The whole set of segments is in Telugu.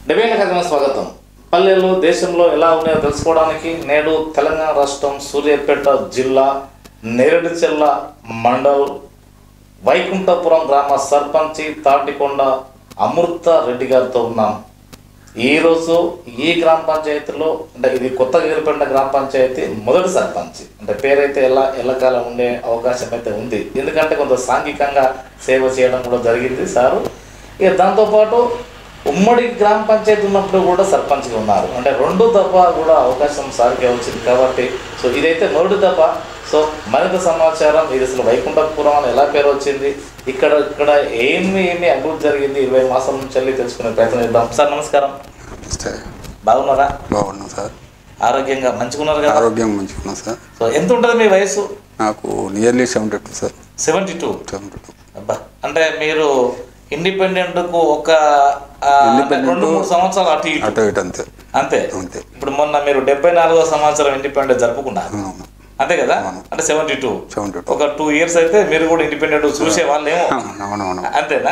డెబేల కార్యక్రమం స్వాగతం పల్లెలు దేశంలో ఎలా ఉన్నాయో తెలుసుకోవడానికి నేడు తెలంగాణ రాష్ట్రం సూర్యాపేట జిల్లా నేరేడుచెల్ల మండల్ వైకుంఠపురం గ్రామ సర్పంచి తాటికొండ అమృత రెడ్డి గారితో ఉన్నాం ఈరోజు ఈ గ్రామ పంచాయతీలో అంటే ఇది కొత్తగా ఏర్పడిన గ్రామ పంచాయతీ మొదటి సర్పంచ్ అంటే పేరైతే ఎలా ఎల్లకాలం ఉండే అవకాశం అయితే ఉంది ఎందుకంటే కొంత సాంఘికంగా సేవ చేయడం కూడా జరిగింది సారు ఇక దాంతోపాటు ఉమ్మడి గ్రామ పంచాయతీ ఉన్నప్పుడు కూడా సర్పంచ్గా ఉన్నారు అంటే రెండు దఫా కూడా అవకాశం సార్కే వచ్చింది కాబట్టి సో ఇదైతే మొదటి దఫా సో మరింత సమాచారం ఇది అసలు వైకుంఠపురం అని ఎలా పేరు వచ్చింది ఇక్కడ ఇక్కడ ఏమి ఏమి అభివృద్ధి జరిగింది ఇరవై మాసం నుంచి వెళ్ళి తెలుసుకునే ప్రయత్నం చేద్దాం సార్ నమస్కారం నమస్తే బాగున్నారా బాగున్నాం సార్ ఆరోగ్యంగా మంచిగున్నారు కదా ఆరోగ్యం మంచిగా ఉన్నాం సార్ సో ఎంత ఉంటుంది మీ వయసు నాకు nearly seventy two sir seventy two seventy two అబ్బా అంటే మీరు ఇండిపెండెంట్ కు ఒక ఆ, Independent రెండు మూడు సంవత్సరాలు అటు ఇటు అటు ఇటు అంతే అంతే అంతే ఇప్పుడు మొన్న మీరు డెబ్బై నాలుగో సంవత్సరం ఇండిపెండెంట్ జరుపుకున్నారు అవును అంతే కదా అవును. అంటే సెవెంటీ టూ సెవెంటీ టూ ఒక టూ ఇయర్స్ అయితే మీరు కూడా ఇండిపెండెంట్ చూసే వాళ్ళేమో అవునవును అంతేనా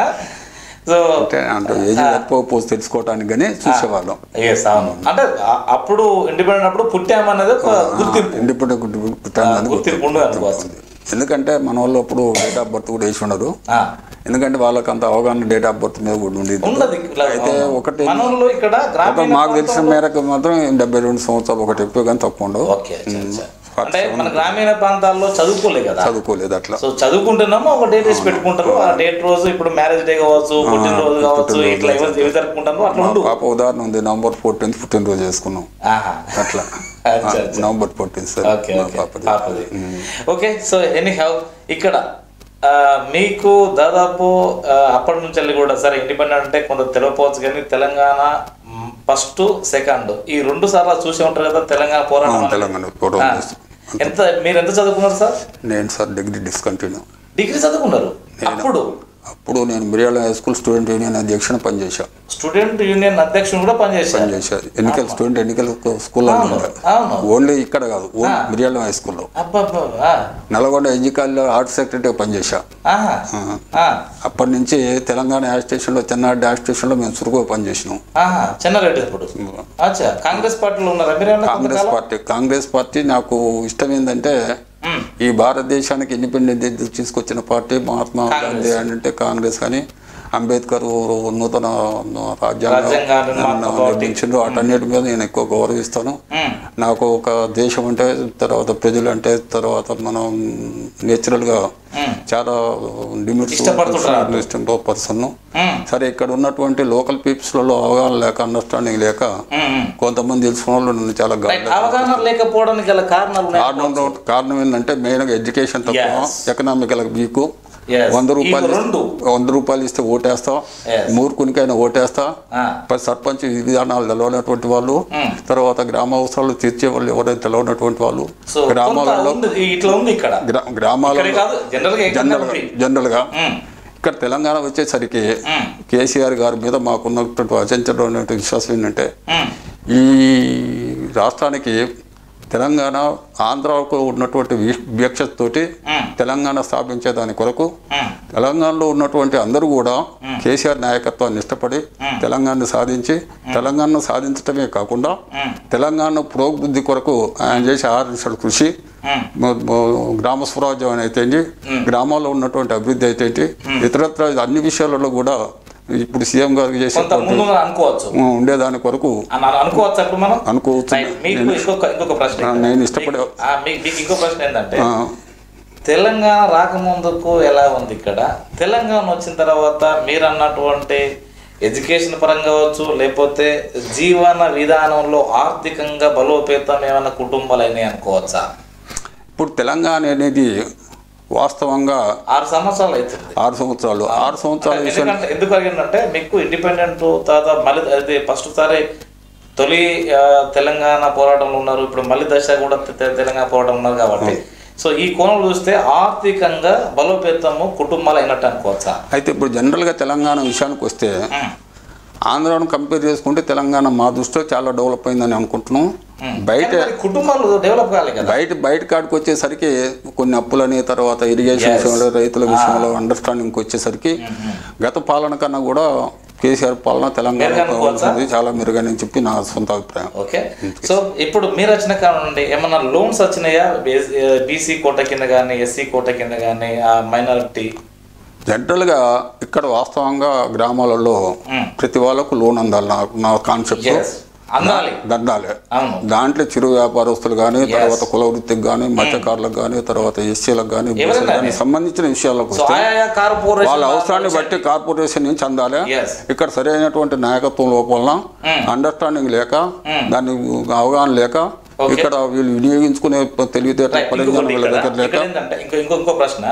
సో అంటే అంటే ఏజ్ సరిపోకపోతే తెలుసుకోవటానికి కానీ చూసేవాళ్ళం ఎస్ అవును అంటే ఆ- అప్పుడు ఇండిపెండెంట్ అప్పుడు పుట్టామన్నది ఒక గుర్తింపు ఇండిపెండెంట్ పుట్టాను గుర్తింపు ఉండదు అనుకోవచ్చు ఎందుకంటే మన వాళ్ళు అప్పుడు డేట్ ఆఫ్ బర్త్ కూడా వేసి ఉండరు ఆ, ఎందుకంటే వాళ్ళకి అంత అవగాహన డేట్ ఆఫ్ బర్త్ మీద కూడా ఉండేది ఉండదు ఇలా అయితే అవును. ఒకటి మనోళ్ళు ఇక్కడ ఒక గ్రామీణ మాకు తెలిసిన ప్రాంతంలో- మేరకు మాత్రం డెబ్బై రెండు సంవత్సరాలు ఒకటి ఎక్కువ కానీ తక్కువ ఉండవు ఓకే అచ్చా, అచ్చా. అంటే మన గ్రామీణ ప్రాంతాల్లో చదువుకోలే కదా చదువుకోలేదు అట్లా సో చదువుకుంటున్నామో ఒక డేట్ వేసి పెట్టుకుంటారు ఆ డేట్ రోజు ఇప్పుడు మ్యారేజ్ డే కావచ్చు పుట్టినరోజు కావచ్చు ఇట్లా ఎవరు ఎవరు జరుపుకుంటారు అట్లా మా ఉండు పాప ఉదాహరణ ఉంది నవంబర్ ఫోర్టీన్త్ పుట్టినరోజు చేసుకున్నాం ఆహా. అట్లా అచ్చా, అచ్చా. నవంబర్ ఫోర్టీన్త్ సార్ ఓకే మా ఓకే పాపది పాపది ఓకే సో ఎనీ హౌ ఇక్కడ ఆ, మీకు దాదాపు ఆ, అప్పటి నుంచి వెళ్ళి కూడా సరే ఇండిపెండెంట్ అంటే కొంత తెలియపోవచ్చు కానీ తెలంగాణ ఫస్ట్ సెకండ్ ఈ రెండు సార్లు చూసి ఉంటారు కదా తెలంగాణ పోరాటం అనేది. తెలంగాణ ఫోటో ఆ. ఎంత మీరు ఎంత చదువుకున్నారు సార్ నేను సార్ డిగ్రీ డిస్కంటిన్యూ డిగ్రీ చదువుకున్నారు అప్పుడు అప్పుడు నేను Miryala high school student union అధ్యక్షుని పనిచేశా స్టూడెంట్ యూనియన్ అధ్యక్షుడు కూడా పనిచేశారు పనిచేసా ఎన్నికల స్టూడెంట్ ఎన్నికల స్కూల్లో అవును అవును ఓన్లీ ఇక్కడ కాదు ఓన్లీ మిర్యాల హై స్కూల్లో అబ్బబ్బా ఆ, నల్గొండ ఎన్జికల్లో ఆర్ట్ సెక్రటరీగా పనిచేశా ఆహా, ఆ, అప్పటి నుంచి తెలంగాణ యాడ్ స్టేషన్లో చెన్నారెడ్డి యాడ్ స్టేషన్లో మేము చురుకుగా పనిచేసినాం ఆహా, చెన్నారెడ్డి ఇప్పుడు అచ్చా కాంగ్రెస్ పార్టీలో ఉన్నారా మీరు ఏమన్నా కాంగ్రెస్ కొంతకాలం? పార్టీ కాంగ్రెస్ పార్టీ నాకు ఇష్టం ఏంటంటే మ్మ్. ఈ భారతదేశానికి ఇండిపెండెన్స్ తీసుకొచ్చిన పార్టీ మహాత్మా గాంధీ అంటే కాంగ్రెస్ కానీ అంబేద్కర్ నూతన రాజ్యాంగాన్ని రాజ్యాంగం మహాత్మా పార్టీ. నిర్మించిండ్రు వాటన్నిటి మీద నేను ఎక్కువ గౌరవిస్తాను మ్మ్. నాకు ఒక దేశం అంటే తర్వాత ప్రజలు అంటే తర్వాత మనం నేచురల్గా మ్మ్. చాలా లిమిట్స్ ఇష్టపడుతుంటారు. ఇష్టంతో పర్సన్ మ్మ్. సరే ఇక్కడ ఉన్నటువంటి లోకల్ పీపుల్స్లలో అవగాహన లేక అండర్స్టాండింగ్ లేక మ్మ్, మ్మ్. కొంతమంది తెలిసిన వాళ్ళు నన్ను చాలా రైట్, గాలి అవగాహన లేకపోవడానికి గల కారణాలు ఉన్నాయి. కారణం కారణం ఏంటంటే మెయిన్గా ఎడ్యుకేషన్ తక్కువ Yes. Economical week Yes. వంద ఈ రూపాయలు రెండు. ఇస్తే- వంద రూపాయలు ఇస్తే ఓటేస్తా Yes. మూర్ఖునికైనా ఓటేస్తా ఆ, పది సర్పంచ్ విధానాలు తెలవనటువంటి వాళ్ళు మ్మ్. తర్వాత గ్రామ అవసరాలు తీర్చే వాళ్ళు ఎవరైతే తెలవనటువంటి వాళ్ళు సో కొంత గ్రామాలలో ఉంది, ఇట్లా ఉంది ఇక్కడ గ్రా- ఇక్కడ గ్రామాలలో కాదు జనరల్ గా ఎక్కడ జనరల్గా ఉంది? జనరల్గా మ్మ్. ఇక్కడ తెలంగాణ వచ్చేసరికి మ్మ్. కేసీఆర్ గారి మీద మాకున్నటువంటి అచంచలమైనటువంటి విశ్వాసం ఏంటంటే మ్మ్. ఈ రాష్ట్రానికి తెలంగాణ ఆంధ్రాకు ఉన్నటువంటి వి- వివక్షతతోటి మ్మ్. తెలంగాణ స్థాపించేదాని కొరకు మ్మ్. తెలంగాణలో ఉన్నటువంటి అందరూ కూడా కేసీఆర్ నాయకత్వాన్ని ఇష్టపడి తెలంగాణను సాధించి తెలంగాణను సాధించడమే కాకుండా మ్మ్. తెలంగాణ పురోభివృద్ధి కొరకు ఆయన చేసే ఆరు నిమిషాల కృషి మ్మ్. మ- మ- గ్రామ స్వరాజ్యం అయితేంటి గ్రామాల్లో ఉన్నటువంటి అభివృద్ధి అయితేంటి ఇతరత్ర అన్ని విషయాలలో కూడా ఇప్పుడు సీఎం గారికి కొంత చేసేటువంటి ముందుగా అనుకోవచ్చు ఉ, ఉండేదాని కొరకు అని అనుకోవచ్చు అప్పుడు మనం అనుకోవచ్చు రైట్, మీకు ఇంకొక ఇంకొక ప్రశ్న ఆ, ఇక్కడ. నేను ఇష్టపడే ఆ, మీ- మీకు ఇంకో ప్రశ్న ఏంటంటే ఆ, తెలంగాణ రాకముందుకు ఎలా ఉంది ఇక్కడ తెలంగాణ వచ్చిన తర్వాత మీరు అన్నటువంటి ఎడ్యుకేషన్ పరంగా కావచ్చు లేకపోతే జీవన విధానంలో ఆర్థికంగా బలోపేతం ఏమైనా కుటుంబాలు అయినాయి అనుకోవచ్చా ఇప్పుడు తెలంగాణ అనేది వాస్తవంగా ఆరు సంవత్సరాలు అవుతుంది ఆరు సంవత్సరాలు ఆరు సంవత్సరాల విషయం ఎందుకంటే ఎందుకు అడిగిందంటే మీకు ఇండిపెండెంట్ తర్వాత మళ్ళీ అది ఫస్ట్ సారి తొలి ఆ, తెలంగాణ పోరాటంలో ఉన్నారు ఇప్పుడు మళ్ళీ దశ కూడా తె- తెలంగాణ పోరాటం ఉన్నారు కాబట్టి సో ఈ కోణం చూస్తే ఆర్థికంగా బలోపేతము కుటుంబాలు అయినట్టు అనుకోవచ్చా అయితే ఇప్పుడు జనరల్గా తెలంగాణ విషయానికి వస్తే ఉమ్, ఆంధ్రాను కంపేర్ చేసుకుంటే తెలంగాణ మా దృష్టిలో చాలా డెవలప్ అయిందని అనుకుంటున్నాం ఉమ్. బయట కానీ మరి కుటుంబాలు డెవలప్ కావాలి కదా బయట బయట కాడికి వచ్చేసరికి కొన్ని అప్పులని తర్వాత ఇరిగేషన్ Yes. విషయంలో రైతుల విషయంలో అండర్స్టాండింగ్కి వచ్చేసరికి గత పాలన కన్నా కూడా కేసీఆర్ పాలన తెలంగాణ మెరుగు అనుకోవచ్చా? ఉంది చాలా మెరుగని చెప్పి నా సొంత అభిప్రాయం ఓకే సో ఇప్పుడు మీరు వచ్చిన కాలం నుండి ఏమన్నా లోన్స్ వచ్చినాయా బీసీ కోట కింద కానీ ఎస్సీ కోట కింద కానీ మైనారిటీ జనరల్గా ఇక్కడ వాస్తవంగా గ్రామాలలో మ్మ్. ప్రతి వాళ్ళకు లోన్ అందాలి నా నా కాన్సెప్ట్ ఎస్ అందాలి దండాలి అవును దాంట్లో చిరు వ్యాపారస్తులు కానీ తర్వాత కుల వృత్తికి కానీ మత్స్యకారులకు కానీ తర్వాత ఎస్సీలకు కానీ బీసీలకు కానీ సంబంధించిన విషయాలకు సో వస్తే ఆయా కార్పొరేషన్ వాళ్ళ అవసరాన్ని బట్టి కార్పొరేషన్ నుంచి అందాలి ఎస్ ఇక్కడ సరైనటువంటి నాయకత్వం లోపల అండర్స్టాండింగ్ లేక దాన్ని అవగాహన లేక ఇక్కడ వీళ్ళు వినియోగించుకునే తెలివితేటల పరిజ్ఞానం వీళ్ళ దగ్గర లేక ఏంటంటే ఇంకో ఇంకో ఇంకో ప్రశ్న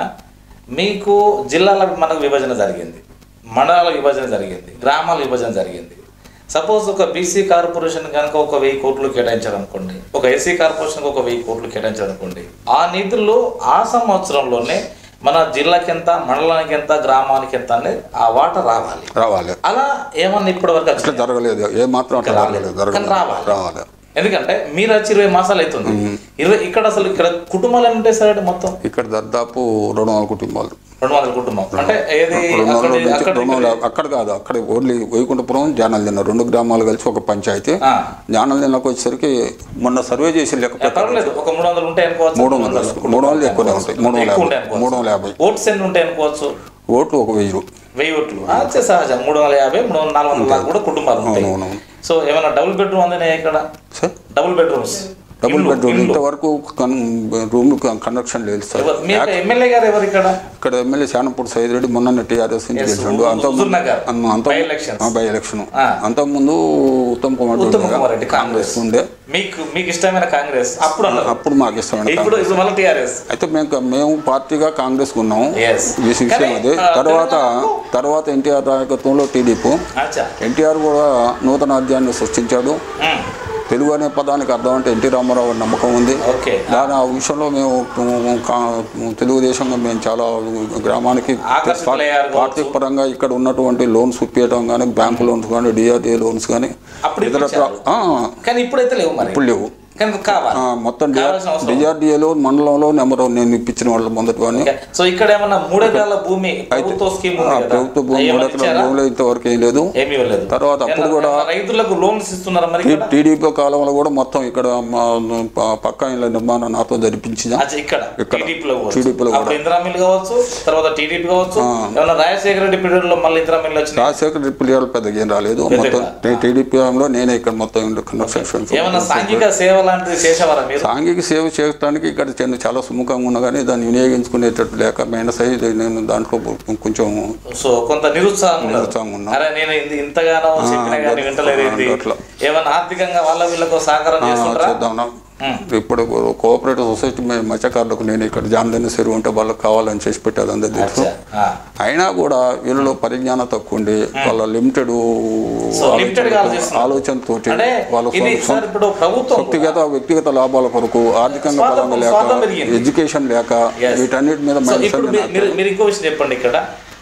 మీకు జిల్లాల మనకు విభజన జరిగింది మండలాల విభజన జరిగింది గ్రామాల విభజన జరిగింది సపోజ్ ఒక బీసీ కార్పొరేషన్ కనుక ఒక వెయ్యి కోట్లు కేటాయించారనుకోండి ఒక ఎస్సీ కార్పొరేషన్కి ఒక వెయ్యి కోట్లు కేటాయించారనుకోండి ఆ నిధుల్లో ఆ సంవత్సరంలోనే మన జిల్లాకి ఎంత మండలానికి ఎంత గ్రామానికి ఎంత అనేది ఆ వాట రావాలి రావాలి అలా ఏమన్నా ఇప్పటి వరకు అట్లా జరగలేదు ఏ మాత్రం అట్లా జరగలేదు కానీ జరగలేదు రావాలి. రావాలి ఎందుకంటే మీరు వచ్చి ఇరవై మాసాలు అవుతుంది ఇరవై ఇక్కడ అసలు ఇక్కడ కుటుంబాలు ఎన్ని ఉంటాయి సార్ అంటే మొత్తం ఇక్కడ దాదాపు రెండు వందల కుటుంబాలు రెండు వందల కుటుంబం అంటే ఏది రెండు వందల అక్కడి- నుంచి అక్కడి రెండు వందల అక్కడ కాదు అక్కడ ఓన్లీ వైకుంఠపురం జానల్ దిన్న రెండు గ్రామాలు కలిసి ఒక పంచాయతీ ఆ, జానల్ దిన్నకు వచ్చేసరికి మొన్న సర్వే చేసి లెక్క పెట్టారు పర్వాలేదు ఒక మూడు వందలు ఉంటాయి అనుకోవచ్చు మూడు వందలు మూడు వందలు ఎక్కువనే ఉంటాయి మూడు వందల ఎక్కువ ఉంటాయి యాభై అనుకోవచ్చు. మూడు వందల యాభై ఓట్స్ ఎన్ని ఉంటాయి అనుకోవచ్చు ఓట్లు ఒక వెయ్యి వెయ్యి ఓట్లు ఆ, చే- సహజం మూడు వందల యాభై మూడు వందల నాలుగు వందల దాకా కూడా కుటుంబాలు ఉంటాయి అవునవును సో ఏమైనా డబుల్ బెడ్రూమ్ అందినాయి ఇక్కడ sir double bedrooms double bedroom ఇంతవరకు కన్ రూమ్ కన్స్ట్రక్షన్ లేదు సార్ మీ ఎమ్మెల్యే గారు ఎవరు ఇక్కడ ఇక్కడ ఎమ్మెల్యే శానపూడి సైద్ రెడ్డి మొన్న టీఆర్ఎస్ నుంచి Yes, గెలిచాడు అంత హుజూర్ నగర్. అంత By elections. బై ఎలక్షన్ ఆ. అంతకుముందు ఉత్తమ్ కుమార్ రెడ్డి ఉత్తమ్ ఉండగా కుమార్ రెడ్డి కాంగ్రెస్ ఉండే మీకు మీకు ఇష్టమైన కాంగ్రెస్ అప్పుడు అన్నారు అప్పుడు మాకు ఇష్టమైన ఇప్పుడు ఇప్పుడు మళ్ళీ టీఆర్ఎస్ అయితే మేము మేము పార్టీగా కాంగ్రెస్ ఉన్నాము Yes. ఈ విషయం కానీ, అది ఆ, తర్వాత తెలంగాణకు- తర్వాత ఎన్టీఆర్ నాయకత్వంలో టీడీపీ అచ్చా ఎన్టీఆర్ కూడా నూతన అధ్యాయాన్ని సృష్టించాడు ఉమ్, తెలుగు అనే పదానికి అర్థం అంటే ఎన్టీ రామారావు గారి నమ్మకం ఉంది ఓకే దాని ఆ విషయంలో మేము కా- తెలుగుదేశంగా మేము చాలా గ్రామానికి ఆకర్షితులయ్యారు కావచ్చు. ఆర్థిక పరంగా ఇక్కడ ఉన్నటువంటి లోన్స్ ఇప్పించడం కానీ బ్యాంకు లోన్స్ కానీ డిఆర్డిఏ లోన్స్ కానీ అప్పుడు ఇతర ఇప్పించారు. కానీ ఇప్పుడైతే లేవు మరి ఇప్పుడు లేవు కానీ కావాలి ఆ, మొత్తం కావాల్సిన అవసరం ఉంది. డిఆర్డిఏలో మండలంలో నెంబర్ నేను ఇప్పించిన వాళ్ళు మొదటి వాడిని ఓకే. సో ఇక్కడ ఏమన్నా మూడెకరాల భూమి ప్రభుత్వ స్కీమ్ ఉంది ఆ, కదా ప్రభుత్వ భూమి అవి ఏమన్నా మూడు ఎకరాల ఇచ్చారా? భూమిలో ఇంతవరకు ఏం లేదు ఏమీ ఇవ్వలేదు తర్వాత అప్పుడు ఏమన్నా- కూడా- ఏమన్నా రైతులకు లోన్స్ ఇస్తున్నారా మరి ఇక్కడ? టీడీపీ కాలంలో కూడా మొత్తం ఇక్కడ మా ప- పక్క ఇళ్ళ నిర్మాణం నాతో జరిపించిన అచ్చా, ఇక్కడ ఇక్కడ. టీడీపీలో TDP లో కూడా. అప్పుడు ఇందిరా మిల్ కావచ్చు తర్వాత టీడీపీ కావచ్చు ఏమన్నా రాజశేఖర రెడ్డి పీరియడ్ లో మళ్ళీ ఇందిరా మిల్ వచ్చినాయి రాజశేఖర పిల్లలు పెద్దగా ఏం రాలేదు పెద్దగా. మొత్తం టీడీపీ లో నేనే ఇక్కడ మొత్తం కన్స్ట్రక్షన్ ఏమన్నా సాంఘిక సేవ లాంటిది చేసేవారా మీరు సాంఘిక సేవ చేయడానికి ఇక్కడ చిన్న చాలా సుముఖంగా ఉన్నా కానీ దాన్ని వినియోగించుకునేటట్టు లేక మైనస్ అయ్యి నేను దాంట్లో కొంచెం సో కొంత నిరుత్సాహం ఉన్నారు. నిరుత్సాహంగా ఉన్నా. అరే నేను ఇంత- ఇంతగానో చెప్పినా కానీ వింటలేదు ఏంటి అట్లా. ఏమన్నా ఆర్థికంగా వాళ్ళ వీళ్ళకు సహకారం చేస్తుంటారా చేద్దాం ఇప్పుడు కోఆపరేటివ్ సొసైటీ మేము మత్స్యకారులకు నేను ఇక్కడ జాన్లని చెరువు ఉంటే వాళ్ళకి కావాలని చేసి పెట్టేది అందరి తెలుసు అచ్చా, ఆ. అయినా కూడా వీళ్ళలో పరిజ్ఞానం తక్కువ ఉండి వాళ్ళ లిమిటెడ్ సో limited గా ఆలోచిస్తున్నారు. ఆలోచనతో అంటే వాళ్ళ ఇది సొంత- సార్ ఇప్పుడు ప్రభుత్వం వ్యక్తిగత వ్యక్తిగత లాభాల కొరకు ఆర్థికంగా స్వార్థం- బలంగా లేక స్వార్థం పెరిగింది. ఎడ్యుకేషన్ లేక Yes. వీటన్నిటి మీద సో మైనస్ ఇప్పుడు అని మీ- మీరు మీరు ఇంకో విషయం చెప్పండి ఇక్కడ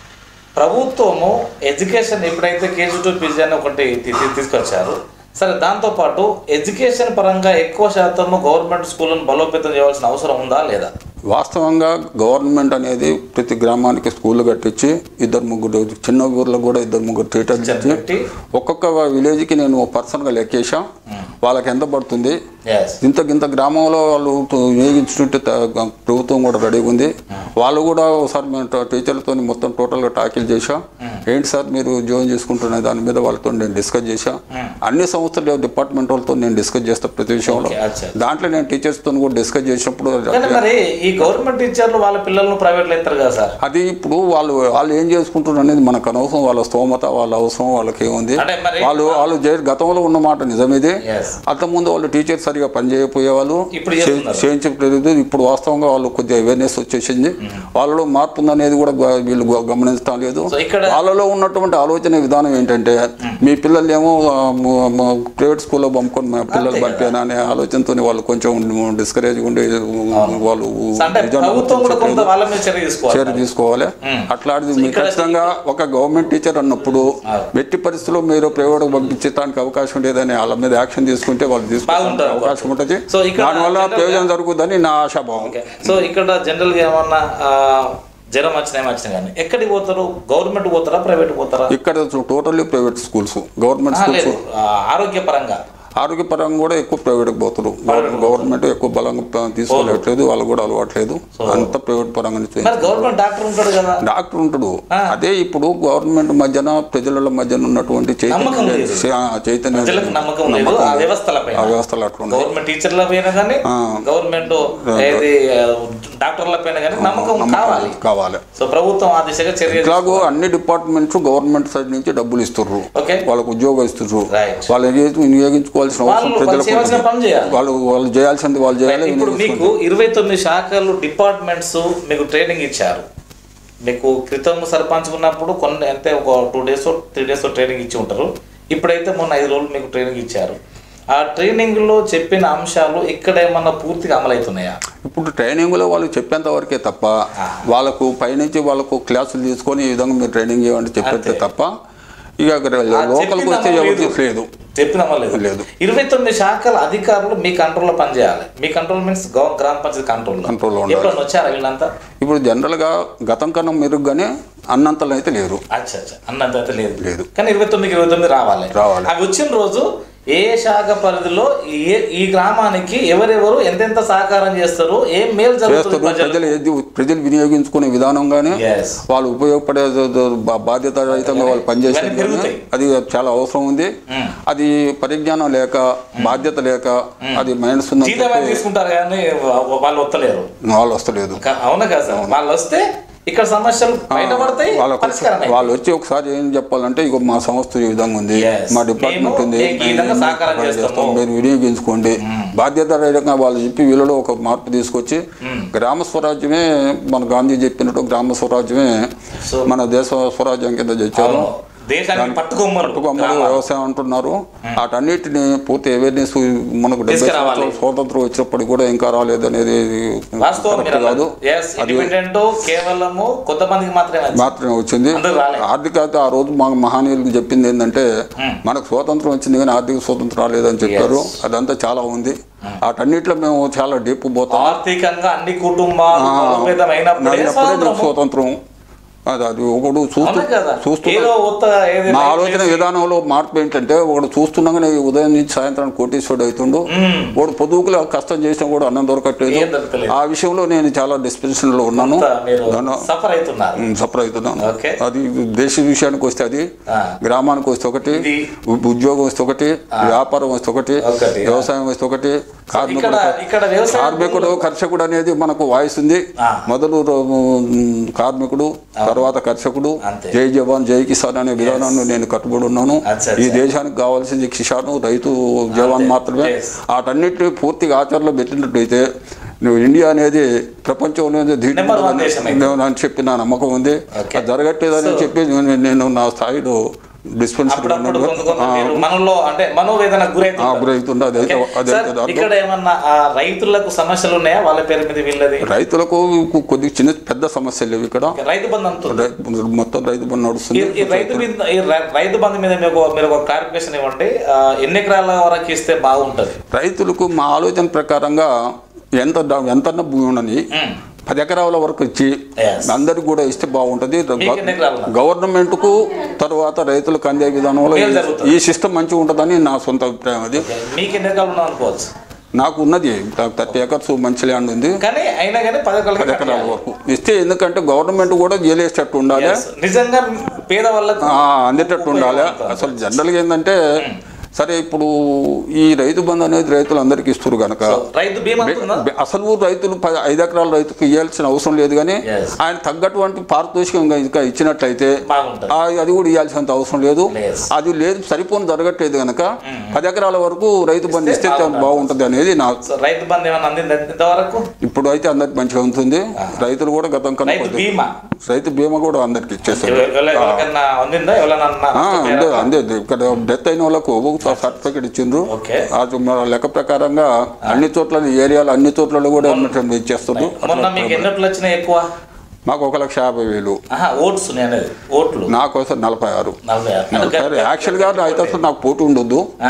ప్రభుత్వము ఎడ్యుకేషన్ ఎప్పుడైతే కేజీ టు పీజీ అని ఒకటి తీ- తీ- తీసుకొచ్చారు సరే దాంతోపాటు ఎడ్యుకేషన్ పరంగా ఎక్కువ శాతము గవర్నమెంట్ స్కూళ్ళను బలోపేతం చేయాల్సిన అవసరం ఉందా లేదా వాస్తవంగా గవర్నమెంట్ అనేది ప్రతి గ్రామానికి స్కూల్ కట్టించి ఇద్దరు ముగ్గురు చిన్న ఊర్లో కూడా ఇద్దరు ముగ్గురు థియేటర్లు ఇచ్చి పెట్టి ఒక్కొక్క విలేజ్కి నేను పర్సనల్గా లెక్కేసా వాళ్ళకి ఎంత పడుతుంది ఎస్ ఇంత ఇంత గ్రామంలో వాళ్ళు వినియోగించుకుంటే ప్రభుత్వం కూడా రెడీగా ఉంది వాళ్ళు కూడా ఒకసారి మేము ట- టీచర్లతో మొత్తం టోటల్గా టాకిల్ చేశా ఏంటి సార్ మీరు జాయిన్ చేసుకుంటున్న దాని మీద వాళ్ళతో నేను డిస్కస్ చేశా అన్ని సంస్థల డిపార్ట్మెంట్ వాళ్ళతో నేను డిస్కస్ చేస్తా ప్రతి విషయంలో Okay, అచ్చా. దాంట్లో నేను టీచర్స్తో కూడా డిస్కస్ చేసినప్పుడు కానీ మరి ఈ గవర్నమెంట్ టీచర్లు వాళ్ళ పిల్లలను ప్రైవేట్లో ఎత్తారు కదా సార్ అది ఇప్పుడు వాళ్ళు వాళ్ళు ఏం చేసుకుంటున్నారు అనేది మనకు అనవసరం వాళ్ళ స్తోమత వాళ్ళ అవసరం వాళ్ళకి ఏముంది అంటే మరి వాళ్ళు వాళ్ళు చే- గతంలో ఉన్న మాట నిజమిదే ఎస్ అంతకుముందు వాళ్ళు టీచర్ సరిగా పనిచేయకపోయేవాళ్ళు ఇప్పుడు చేస్తున్నారు. చేయించలేదు ఇప్పుడు వాస్తవంగా వాళ్ళు కొద్దిగా అవేర్నెస్ వచ్చేసింది వాళ్ళలో మార్పు ఉందనేది కూడా గ- వీళ్ళు గ- గమనించడం లేదు సో ఇక్కడ వాళ్ళలో ఉన్నటువంటి ఆలోచన విధానం ఏంటంటే మీ పిల్లలు ఏమో ప్రైవేట్ స్కూల్లో పంపుకొని మా పిల్లలు పంపాను అనే ఆలోచనతో వాళ్ళు కొంచెం డిస్కరేజ్ ఉండి వాళ్ళు అంటే నిజాన్ని ప్రభుత్వం కూడా కొంత గుర్తించట్లేదు. వాళ్ళ మీద చర్య తీసుకోవాలి చర్య తీసుకోవాలి అట్లాంటిది మీరు ఇక్కడ- ఖచ్చితంగా ఒక గవర్నమెంట్ టీచర్ అన్నప్పుడు ఎట్టి పరిస్థితుల్లో మీరు ప్రైవేట్ పంపించడానికి అవకాశం లేదని వాళ్ళ మీద యాక్షన్ తీసుకుంటే వాళ్ళు తీసుకుంటే బాగుంటుంది. అవకాశం ఉంటుంది సో ఇక్కడ దానివల్ల general గా- ప్రయోజనం జరుగుతుందని నా ఆశాభావం ఓకే సో ఇక్కడ జనరల్గా ఏమన్నా ఆ, జ్వరం వచ్చినా ఏం వచ్చినా కానీ ఎక్కడికి పోతారు గవర్నమెంట్ పోతారా ప్రైవేట్ పోతారా ఇక్కడ టోటల్లీ ప్రైవేట్ స్కూల్స్ గవర్నమెంట్ ఆ, స్కూల్స్ లేదు ఆ, ఆరోగ్యపరంగా ఆరోగ్యపరంగా కూడా ఎక్కువ ప్రైవేట్కి పోతారు గవర్నమెంట్ ఎక్కువ బలంగా ప- తీసుకోలేట్లేదు వాళ్ళు కూడా అలవాట్లేదు అంతా ప్రైవేట్ పరంగా మరి గవర్నమెంట్ డాక్టర్ ఉంటాడు కదా డాక్టర్ ఉంటాడు అదే ఇప్పుడు గవర్నమెంట్ మధ్యన ప్రజల మధ్యన ఉన్నటువంటి నమ్మకం చైతన్యం లేదు. చే- చైతన్యం ప్రజలకు నమ్మకం లేదు ఆ వ్యవస్థల ఆ వ్యవస్థలు అట్లా ఉన్నాయి గవర్నమెంట్ టీచర్ల పైన కానీ గవర్నమెంట్ ఏది ఆ, డాక్టర్ల పైన కానీ నమ్మకం కావాలి కావాలి సో ప్రభుత్వం ఆ దిశగా చర్య ఇట్లాగూ అన్ని డిపార్ట్మెంట్స్ గవర్నమెంట్ సైడ్ నుంచి డబ్బులు ఇస్తుర్రు ఓకే వాళ్ళకు ఉద్యోగం ఇస్తుర్రు Right. వాళ్ళు వినియోగి- వినియోగించుకోవాల్సిన అవసరం వాళ్ళు- వాళ్ళు ప్రజలకు చేయాల్సిన ఉంటుంది. పని చేయాలి. వాళ్ళు వాళ్ళు చేయాల్సింది వాళ్ళు చేయాలి ఇప్పుడు మీకు ఇరవై తొమ్మిది శాఖలు డిపార్ట్మెంట్స్ మీకు ట్రైనింగ్ ఇచ్చారు మీకు క్రితం సర్పంచ్ ఉన్నప్పుడు కొన్ని అంటే ఒక two days three days training ఇచ్చి ఉంటారు ఇప్పుడైతే మొన్న ఐదు రోజులు మీకు ట్రైనింగ్ ఇచ్చారు ఆ ట్రైనింగ్ లో చెప్పిన అంశాలు ఇక్కడ ఏమన్నా పూర్తిగా అమలవుతున్నాయా ఇప్పుడు ట్రైనింగ్లో వాళ్ళు చెప్పేంత వరకే తప్ప వాళ్ళకు పైనుంచి వాళ్ళకు క్లాసులు తీసుకొని ఈ విధంగా మీరు ట్రైనింగ్ చేయండి చెప్పేస్తే తప్ప ఇక లోకల్కి వస్తే ఎవరికి లేదు చెప్పిన లేదు లేదు. ఇరవై తొమ్మిది శాఖల అధికారులు మీ కంట్రోల్లో పనిచేయాలి మీ కంట్రోల్ మీన్స్ గ్రామ పంచాయతీ కంట్రోల్ Control లో ఉండాలి. ఎప్పుడన్నా వచ్చారా వీళ్ళంతా ఇప్పుడు జనరల్గా గతం కన్నా మెరుగ్గానే అన్నంతలో అయితే లేరు అచ్చా అచ్చా అన్నంత అయితే లేదు లేదు. కానీ ఇరవై తొమ్మిదికి ఇరవై తొమ్మిది రావాలి రావాలి. అవి వచ్చిన రోజు ఏ శాఖ పరిధిలో ఏ ఈ గ్రామానికి ఎవరెవరు ఎంతెంత సహకారం చేస్తారు ఏం మేలు జరుగుతుంది చేస్తారు ప్రజలకు? ప్రజలు ఏది ప్రజలు వినియోగించుకునే విధానంగానే Yes. వాళ్ళు ఉపయోగపడే ద- ద- బా- బాధ్యతారహితంగా వాళ్ళు పనిచేసేది ఇవన్నీ పెరుగుతాయి. అది చాలా అవసరం ఉంది అది పరిజ్ఞానం లేక బాధ్యత లేక అది మైనస్ ఉందని జీతం చెప్పి తీసుకుంటారు కానీ వా- వాళ్ళు వస్తలేరు వాళ్ళు వస్తలేదు కా- అవునా కదా సార్ వాళ్ళు వస్తే ఇక్కడ సమస్యలు బయటపడతాయి వాళ్ళకు పరిష్కారం అవుతాయి. వాళ్ళు వచ్చి ఒకసారి ఏం చెప్పాలంటే ఇగో మా సంస్థ ఈ విధంగా ఉంది Yes. మా డిపార్ట్మెంట్ మేము ఉంది మీకు ఈ విధంగా మేము సహకారం సహాయం చేస్తాము. చేస్తాం. మీరు వినియోగించుకోండి బాధ్యత రహితంగా వాళ్ళు చెప్పి వీళ్ళలో ఒక మార్పు తీసుకొచ్చి గ్రామ స్వరాజ్యమే మన గాంధీ చెప్పినట్టు గ్రామ స్వరాజ్యమే So- మన దేశ స్వరాజ్యం కింద తెచ్చారు అవును. దేశానికి పట్టుకోమ్మరు పట్టుకొమ్మలు వ్యవసాయం అంటున్నారు వాటన్నిటిని పూర్తి అవేర్నెస్ మనకు డెబ్బై తీసుకురావాలి. సంవత్సరాలు స్వాతంత్రం వచ్చినప్పటికి కూడా ఇంకా రాలేదు అనేది వాస్తవం కరెక్ట్ మీరు కాదు ఎస్ ఇండిపెండెంట్ కేవలము కొంతమందికి మాత్రమే వచ్చింది. మాత్రమే వచ్చింది అందరూ రాలేదు. ఆర్థికత ఆ రోజు మా మహనీయులకు చెప్పింది ఏంటంటే మనకు స్వాతంత్రం వచ్చింది కానీ ఆర్థిక స్వాతంత్రం రాలేదని చెప్పారు అదంతా చాలా ఉంది వాటన్నిటిలో మేము చాలా డీప్ పోతాం ఆర్థికంగా అన్ని కుటుంబాలు బలోపేతమైనప్పుడే అయినప్పుడే స్వాతంత్రము. మీకు స్వాతంత్రం అది అది ఒకడు చూస్తూ అవునా కదా చూస్తూ ఏదో ఉత్త ఏది నా ఆలోచన విధానంలో మార్పు ఏంటంటే ఒకడు చూస్తుండగానే ఉదయం నుంచి సాయంత్రం కోటీశ్వరుడు అవుతుండు వాడు పొదుగులో కష్టం చేసినా కూడా అన్నం దొరకట్లేదు ఏం దొరకలేదు. ఆ విషయంలో నేను చాలా డిస్పెన్షన్ లో ఉన్నాను ఉత్త మీరు దాన్ని- సఫర్ అవుతున్నారు ఉమ్, సఫర్ అవుతున్నాను ఓకే. అది దేశ విషయానికి వస్తే అది ఆ. గ్రామానికి వస్తే ఒకటి ఇది. ఉ- ఉద్యోగం వస్తే ఒకటి వ్యాపారం వస్తే ఒకటి ఒకటి. వ్యవసాయం వస్తే ఒకటి ఇక్కడ కార్మికుడు ఇక్కడ వ్యవసాయం కార్మికుడు కర్షకుడు అనేది మనకు వాయిస్ ఉంది ఆ. మొదలు రో- ఉమ్, కార్మికుడు తర్వాత కర్షకుడు అంతే. జై జవాన్ జై కిసాన్ అనే విధానాన్ని నేను కట్టుబడి ఉన్నాను అచ్చా, ఈ అచ్చా. దేశానికి కావాల్సింది కిసాను రైతు జవాన్ అంతే. మాత్రమే Yes. వాటన్నిటిని పూర్తిగా ఆచరణలో పెట్టినట్టయితే నువ్వు ఇండియా అనేది ప్రపంచంలో ధీటు Number one దేశం అయితే. నేను అని చెప్పి నా నమ్మకం ఉంది Okay. అది జరగట్లేదని So- చెప్పి నేను- నేను నా స్థాయిలో డిస్పెన్సరీ అప్పుడప్పుడు కొంత కొంత మీరు మనలో అంటే మనోవేదన గురైతుంటారు. గురవుతుంది అదైతే ఓకే. అదైతే సార్, దాంట్లో ఇక్కడ ఏమన్నా ఆ, రైతులకు సమస్యలు ఉన్నాయా వాళ్ళ పేరు మీద వీళ్ళది రైతులకు కొద్దిగా చిన్న పెద్ద సమస్యలు లేవు ఇక్కడ రైతు బంధు అంటుంది రై- మొత్తం రైతు బంధు నడుస్తుంది ఈ- ఈ రైతు మీద ఈ రై- రైతు బంధు మీద మీకు మీరు ఒక క్లారిఫికేషన్ ఇవ్వండి ఆ, ఎన్ని ఎకరాల వరకు ఇస్తే బాగుంటది రైతులకు మా ఆలోచన ప్రకారంగా ఎంత ద- ఎంతన్న భూమి ఉండని మ్మ్. పది ఎకరాల వరకు ఇచ్చి Yes. అందరికి కూడా ఇస్తే బాగుంటది మీకు ఎన్ని ఎకరాలు ఉన్నాయి? గవర్నమెంట్ కు తర్వాత రైతులకు అందే విధానంలో మేలు ఈ- జరుగుతుంది. ఈ సిస్టమ్ మంచిగా ఉంటుందని నా సొంత అభిప్రాయం అది మీకు ఎన్ని ఎకరాలు ఉన్నాం అనుకోవచ్చు నాకు ఉన్నది థర్టీ ఎకర్స్ మంచి ల్యాండ్ ఉంది కానీ అయినా కానీ పది ఎకరాలకి పది ఎకరాల కట్టాలి. వరకు ఇస్తే ఎందుకంటే గవర్నమెంట్ కూడా జైలేసేటట్టు ఉండాలి Yes. నిజంగా పేద వాళ్ళకు ఆ, అందేటట్టు ఉండాలి అసలు జనరల్గా ఏంటంటే సరే ఇప్పుడు ఈ రైతు బంధు అనేది రైతులు అందరికీ ఇస్తారు కనుక రైతు బీమా ఉంటుందా బె- అసలు రైతులు ప- ఐదు ఎకరాల రైతుకు ఇవ్వాల్సిన అవసరం లేదు కానీ Yes. ఆయన తగ్గటువంటి పారితోషికం ఇంకా- ఇంకా ఇచ్చినట్లయితే బాగుంటుంది ఆ, అది కూడా ఇవ్వాల్సినంత అవసరం లేదు Yes. అది లేదు సరిపోని జరగట్లేదు కనుక పది ఎకరాల వరకు రైతు బంధు ఇస్తే బాగుంటుంది. బాగుంటుంది అనేది నా సో రైతు బంధు ఏమన్నా అందింది ఇంతవరకు ఇప్పుడు అయితే అందరికి మంచిగా ఉంటుంది రైతులు కూడా గతం కన్నా రైతు కొద్ది- బీమా రైతు బీమా కూడా అందరికి ఇచ్చేస్తారు ఎవరి- ఎవరికన్నా అందిందా ఎవరైనా ఆ, అందే అందే ఇక్కడ డెత్ అయిన వాళ్ళకు సర్టిఫికేట్ ఇచ్చిండ్రు ఓకే. అది మన లెక్క ప్రకారంగా అన్ని చోట్ల ఏరియాలో అన్ని చోట్లలో కూడా ఇచ్చేస్తారు మొన్న మీకు ఎన్నట్లు వచ్చినాయి ఎక్కువ మాకు ఒక లక్ష యాభై వేలు ఆహా, ఓట్స్ నేను అనేది ఓట్లు నాకు వస్తే నలభై ఆరు నలభై ఆరు. అంటే సరే యాక్చువల్గా అయితే అసలు నాకు పోటీ ఉండొద్దు ఆహా.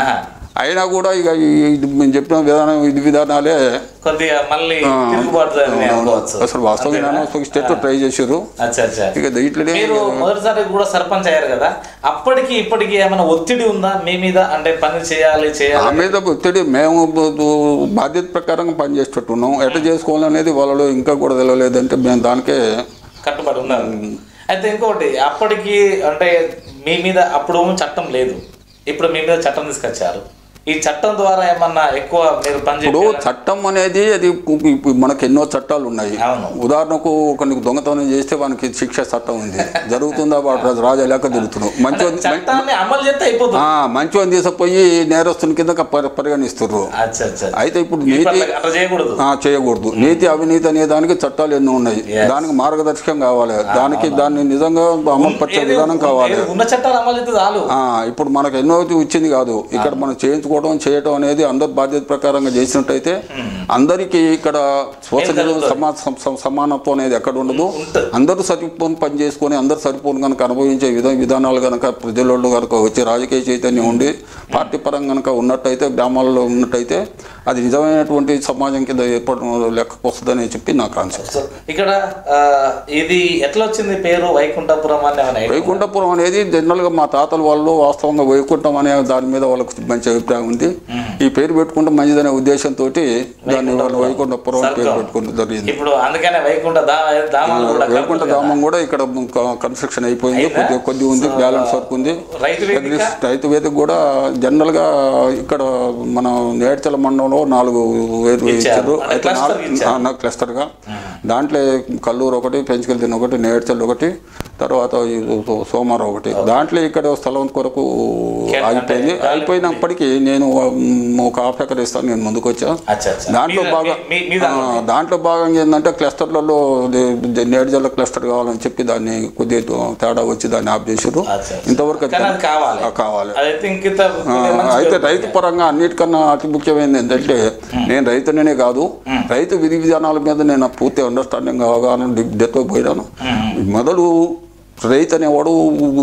అయినా కూడా ఇక ఈ- ఇది మేము చెప్పిన విధానం ఇది విధానాలే కొద్దిగా మళ్ళీ తిరుగుబాటు జరిగింది అనుకోవచ్చు అసలు వాస్తవ విధానం స్టేట్ ట్రై చేశారు అచ్చా అచ్చా ఇక దీంట్లోనే మీరు మొదటిసారి కూడా సర్పంచ్ అయ్యారు కదా అప్పటికి ఇప్పటికి ఏమైనా ఒత్తిడి ఉందా మీ మీద అంటే పని చేయాలి ఆ చేయాలి మీద ఒత్తిడి మేము బ- బ- బాధ్యత ప్రకారంగా పనిచేసేటట్టున్నాం ఎట్లా చేసుకోవాలనేది వాళ్ళలో ఇంకా కూడా తెలియలేదంటే మేము దానికే కట్టుబడి ఉన్నారు అయితే ఇంకోటి అప్పటికి అంటే మీ మీద అప్పుడు చట్టం లేదు ఇప్పుడు మీ మీద చట్టం తీసుకొచ్చారు ఈ చట్టం ద్వారా ఏమన్నా ఎక్కువ మీరు పని ఇప్పుడు చేయాలి చట్టం అనేది అది ఇప్పుడు మనకు ఎన్నో చట్టాలు ఉన్నాయి అవును. ఉదాహరణకు ఒకరికి దొంగతనం చేస్తే వానికి శిక్ష చట్టం ఉంది జరుగుతుందా వాడు రాజా లేక తిరుగుతున్నాడు మంచి చట్టాన్ని అమలు చేస్తే అయిపోతుంది మంచివని తీసుకుపోయి నేరస్తుని కింద పరి- పరిగణిస్తున్నారు అచ్చా అచ్చా అయితే ఇప్పుడు ఇప్పుడు నీతి అట్లా- అట్లా చేయకూడదు ఆ, చేయకూడదు నీతి అవినీతి అనే దానికి చట్టాలు ఎన్నో ఉన్నాయి Yes. దానికి మార్గదర్శకం కావాలి దానికి దాన్ని నిజంగా అమలు పరిచే ఏది- విధానం కావాలి ఏది ఉన్న చట్టాలు అమలు చేస్తే చాలు ఆ, ఇప్పుడు మనకు ఎన్నో వచ్చింది కాదు ఇక్కడ మనం చేయించుకోవడం చేయడం అనేది అందరి బాధ్యత ప్రకారంగా చేసినట్టయితే అందరికీ ఇక్కడ స్వచ్ఛత సమా సమ- సమ- సమానత్వం అనేది ఎక్కడ ఉండదు ఉంటది. అందరూ సరిపోని పని చేసుకొని అందరూ సరిపోని కనుక అనుభవించే విధ విధానాలు కనుక ప్రజలలో కనుక వచ్చి రాజకీయ చైతన్యం ఉండి పార్టీ పరంగా కనుక ఉన్నట్టయితే గ్రామాల్లో ఉన్నట్టయితే అది నిజమైనటువంటి సమాజం కింద ఏర్పడడం లెక్కకు వస్తుందని చెప్పి నా కాన్సెప్ట్ సో ఇక్కడ ఆ, ఇది ఎట్లా వచ్చింది పేరు వైకుంఠపురం అని ఏమైనా idea ఉందా? వైకుంఠపురం అనేది జనరల్గా మా తాతల వాళ్ళు వాస్తవంగా వైకుంఠం అనే దాని మీద వాళ్ళకు మంచి అభిప్రాయం ఉంది ఈ పేరు పెట్టుకుంటే మంచిదనే ఉద్దేశంతో దాన్ని వాళ్ళు వైకుంఠపురం అని పేరు పెట్టుకుంటూ జరిగింది ఇప్పుడు అందుకనే వైకుంఠ దా దామాలు కూడా వైకుంఠ ధామం కూడా ఇక్కడ కన్స్ట్రక్షన్ అయిపోయింది కొద్దిగా కొద్దిగా ఉంది బ్యాలెన్స్ వర్క్ ఉంది రైతు వేదిక రైతు వేదిక కూడా జనరల్గా ఇక్కడ మన నేడ్చల మండలంలో నాలుగు వేరు ఇచ్చారు అంటే అయితే cluster నాలుగు- ఇచ్చారు. ఆ, నాకు క్లస్టర్గా దాంట్లో కల్లూరు ఒకటి పెంచుకెళ్తిన ఒకటి నేడ్చల్ ఒకటి తర్వాత ఈ సో- సోమవారం ఒకటి దాంట్లో ఇక్కడ స్థలం కొరకు అంటే ఆగిపోయింది అయిపోయినప్పటికీ నేను ఉమ్, ఒక హాఫ్ ఎకర్ ఇస్తాను నేను ముందుకు వచ్చా అచ్చా అచ్చా దాంట్లో మీద- బాగా మీ- మీ ఆ, దాంట్లో దాంట్లో భాగంగా ఏంటంటే క్లస్టర్లలో నేడుజల్ల క్లస్టర్ కావాలని చెప్పి దాన్ని కొద్దిగా తేడా వచ్చి దాన్ని ఆఫ్ చేసారు అచ్చా, అచ్చా. ఇంతవరకు అయితే- కానీ అది కావాలి. ఆ, కావాలి అదైతే ఇంకిత ఆ, అయితే రైతు పరంగా అన్నిటికన్నా అతి ముఖ్యమైనది ఏంటంటే నేను రైతుననే కాదు రైతు విధి విధానాల మీద నేను పూర్తి అండర్స్టాండింగ్ అవగాహన డెత్ పోయినాను మొదలు రైతు అనేవాడు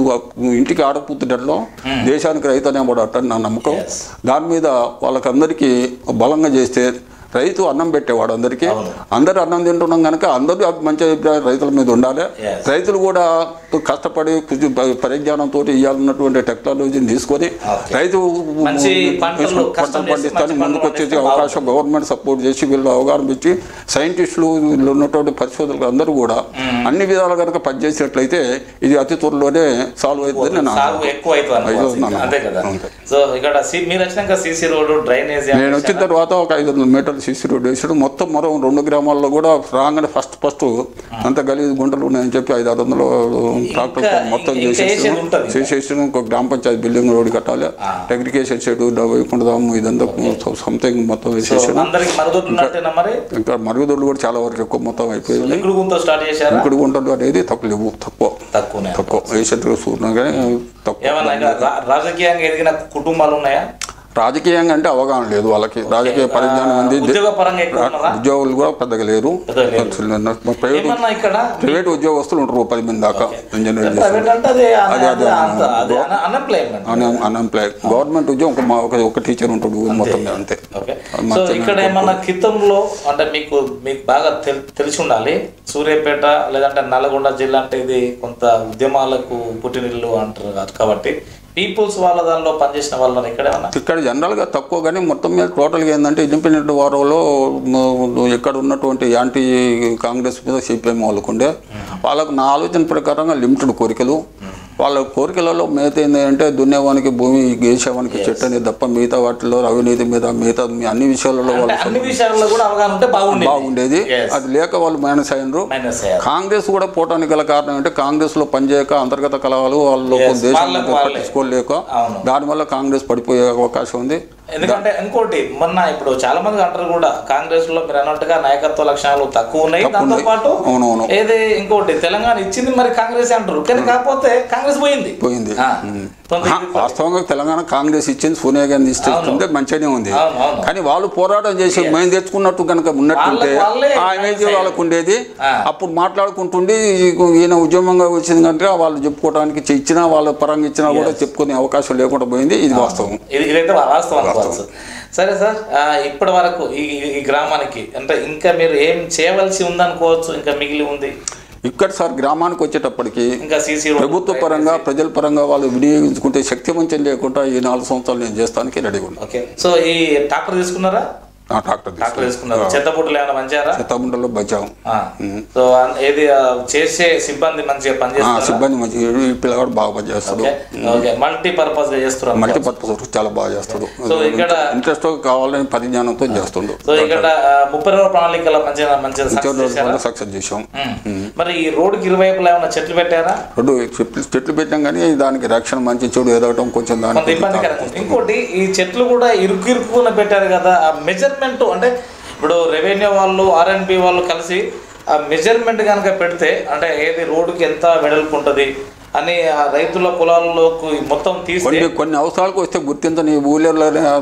ఇంటికి ఆడపుత్తుడట్లో దేశానికి రైతు అనేవాడు అట్ట నా నమ్మకం Yes. దాని మీద వాళ్ళకందరికీ బలంగా చేస్తే రైతు అన్నం పెట్టేవాడు అందరికీ అవును. అందరూ అన్నం తింటున్నాం కనుక అందరూ మంచి అభిప్రాయం రైతుల మీద ఉండాలి Yes. రైతులు కూడా కష్టపడి కొంచెం పరిజ్ఞానంతో ఇవ్వాలన్నటువంటి టెక్నాలజీని తీసుకొని Okay. రైతు మంచి పంటలు కష్టం పంటలు చేసి పండిస్తాను మంచి ముందుకు పంటలు వచ్చేసి పండిస్తే అవకాశం గవర్నమెంట్ సపోర్ట్ చేసి వీళ్ళు అవగాహన ఇచ్చి సైంటిస్టులు వీళ్ళు ఉన్నటువంటి పరిశోధకులు అందరూ కూడా అన్ని విధాలు కనుక పనిచేసినట్లయితే ఇది అతి త్వరలోనే సాల్వ్ అవుతుందని నేను సాగు అనుకుంటున్నాను. ఎక్కువ అవుతుంది అనుకోవచ్చు. అవుతుంది. అంతే కదా అంతే. సో ఇక్కడ సి- మీరు వచ్చినాక సీసీ రోడ్డు డ్రైనేజ్ నేను వచ్చిన తర్వాత ఒక ఐదు వందల మీటర్లు సీసీ రోడ్ వేసాడు మొత్తం మరో రెండు గ్రామాల్లో కూడా రాగానే ఫస్ట్ ఫస్ట్ అంత గలీజ్ గుంటలు ఉన్నాయని చెప్పి ఐదు ఆరు వందలు ట్రాక్టర్ ఇంకా- మొత్తం ఇంకా చేసేసి వేసేది ఉంటుంది. చేసేసి ఒక గ్రామ పంచాయతీ బిల్డింగ్ రోడ్ కట్టాలి అగ్రికేషన్ షెడ్ వైకుంఠధాము ఇదంతా సంథింగ్ మొత్తం వేసేసాడు అందరికి మరుగుదొడ్లు ఉన్నట్టేనా మరి ఇంకా మరుగుదొడ్లు కూడా చాలా వరకు ఎక్కువ మొత్తం అయిపోయింది ఇప్పుడు గుంతో స్టార్ట్ చేశారా ఇక్కడ గుంటలు అనేది తక్కువ లేవు తక్కువ తక్కువనే తక్కువ వేసేట్టు చూడగానే తక్కువ ఏమన్నా ఇంకా రా- రాజకీయంగా ఎదిగిన కుటుంబాలు ఉన్నాయా రాజకీయంగా అంటే అవగాహన లేదు వాళ్ళకి రాజకీయ పరిజ్ఞానం ఉంది ఉద్యోగ పరంగా ఎక్కువ ఉన్నారా ఉద్యోగులు కూడా పెద్దగా లేరు పెద్దగా లేరు. ప్రైవేట్ ఏమన్నా ఇక్కడ ప్రైవేట్ ఉద్యోగస్తులు ఉంటారు పది మంది దాకా ఇంజనీర్ ప్రైవేట్ అంటే అది అదే, అదే, అదే. అన్ఎంప్లాయ్మెంట్ అన్ఎంప్లాయ్ గవర్నమెంట్ ఉద్యోగం ఒక మా- ఒక- ఒక టీచర్ ఉంటాడు మొత్తం మీద అంతే ఓకే సో ఇక్కడ ఏమన్నా క్రితంలో అంటే మీకు మీకు బాగా తెల్- తెలిసి ఉండాలి సూర్యాపేట లేదంటే నల్గొండ జిల్లా అంటే ఇది కొంత ఉద్యమాలకు పుట్టినిల్లు అంటారు కాదు కాబట్టి పీపుల్స్ వాళ్ళ దానిలో పనిచేసిన వాళ్ళని ఇక్కడ ఏమన్నా ఇక్కడ జనరల్గా తక్కువ కానీ మొత్తం మీద టోటల్గా ఏంటంటే ఇండిపెండెంట్ వారంలో మ- ఇక్కడ ఉన్నటువంటి యాంటీ కాంగ్రెస్ మీద సిపిఎం వాళ్ళకు ఉండే వాళ్ళకు నా ఆలోచన ప్రకారంగా లిమిటెడ్ కోరికలు వాళ్ళ కోరికలలో మిగతా ఏంటి అంటే దున్నేవానికి భూమి గేసేవానికి చెట్టు అనేది తప్ప మిగతా వాటిలో అవినీతి మీద మిగతా మీ అన్ని విషయాలలో అంటే వాళ్ళు అన్ని విషయాల్లో కూడా అవగాహన ఉంటే బాగుండేది బాగుండేది Yes. అది లేక వాళ్ళు మైనస్ అయినరు మైనస్ అయ్యారు కాంగ్రెస్ కూడా పోవటానికి గల కారణం అంటే కాంగ్రెస్ లో పనిచేయక అంతర్గత కలవాలు వాళ్ళు Yes, దేశం వాళ్ళకు వాళ్ళే. పట్టించుకోలేక అవును. దానివల్ల కాంగ్రెస్ పడిపోయే అవకాశం ఉంది ఎందుకంటే ఇంకోటి మొన్న ఇప్పుడు చాలా మంది అంటారు కూడా కాంగ్రెస్ లో మీరు అన్నట్టుగా నాయకత్వ లక్షణాలు తక్కువ ఉన్నాయి తక్కువ దాంతో ఉన్నాయి. పాటు అవునవును ఏది ఇంకోటి తెలంగాణ ఇచ్చింది మరి కాంగ్రెస్ అంటారు కానీ కాకపోతే కాంగ్రెస్ పోయింది పోయింది ఆ. కొంత ఆ, ఇది- వాస్తవంగా తెలంగాణ కాంగ్రెస్ ఇచ్చింది సోనియా గాంధీ ఇస్తుంటే మంచిగానే ఉంది అవును, అవును. కానీ వాళ్ళు పోరాటం చేసి మేము తెచ్చుకున్నట్టు కనుక ఉన్నట్టుంటే వాళ్ళ- వాళ్ళే ఆ ఇమేజ్ వాళ్ళకు ఉండేది ఆ. అప్పుడు మాట్లాడుకుంటుండి ఈ- ఈయన ఉద్యమంగా వచ్చింది కనుక వాళ్ళు చెప్పుకోవడానికి ఇచ్చినా వాళ్ళ పరంగా ఇచ్చినా కూడా చెప్పుకునే అవకాశం లేకుండా పోయింది ఇది వాస్తవం ఇది ఇదైతే వాస్తవం అనుకోవచ్చు సరే సార్ ఆ, ఇప్పటి వరకు ఈ ఈ- ఈ గ్రామానికి అంటే ఇంకా మీరు ఏం చేయవలసి ఉందనుకోవచ్చు ఇంకా మిగిలి ఉంది ఇక్కడ సార్ గ్రామానికి వచ్చేటప్పటికి ఇంకా సీసీ ప్రభుత్వ పరంగా ప్రజల పరంగా వాళ్ళు వినియోగించుకుంటే శక్తి వంచన లేకుండా ఈ నాలుగు సంవత్సరాలు నేను చేస్తానికి రెడీగా ఉన్నాను ఓకే సో ఈ ట్రాక్టర్ తీసుకున్నారా ఆ ట్రాక్టర్ ట్రాక్టర్ తీసుకున్నారు చెత్త బుట్టలు ఏమైనా మంచారా చెత్తగుంటలో బచాం ఆ. సో అన్- ఏది ఆ, చేసే సిబ్బంది మంచిగా ఆ, పనిచేస్తారు సిబ్బంది మంచి ఈ పిల్లగాడు బాగా పనిచేస్తాడు ఓకే ఓకే మల్టీ పర్పస్ గా చేస్తున్నారు మల్టీపర్పస్ వర్క్ చాలా బాగా చేస్తాడు సో ఇక్కడ ఇంట్రెస్ట్ కావాలని పరిజ్ఞానంతో చేస్తుండు సో ఇక్కడ ఆ, ముప్పై రోజుల ప్రణాళికల మంచిగా మంచిగా సక్సెస్ చేశారా సక్సెస్ చేసాం ఉమ్. మరి ఈ రోడ్డుకి ఇరువైపులా ఏమైనా చెట్లు పెట్టారా రెండు చెట్లు చెట్లు పెట్టాం కానీ దానికి రక్షణ మంచి చెడు ఎదగటం కొంచెం కొంత దానికి ఇబ్బందికరంగా ఉంది. ఇంకోటి ఈ చెట్లు కూడా ఇరుకు ఇరుక్కున పెట్టారు కదా ఆ మెజర్మెంట్ అంటే ఇప్పుడు రెవెన్యూ వాళ్ళు ఆర్ఎన్బి వాళ్ళు కలిసి ఆ మెజర్మెంట్ కనుక పెడితే అంటే ఏది రోడ్డుకి ఎంత వెడల్పు ఉంటుంది అని ఆ రైతుల పొలాల్లోకి మొత్తం తీస్తే కొన్ని కొన్ని అవసరాలకు వస్తే గుర్తించని ఊళ్ళో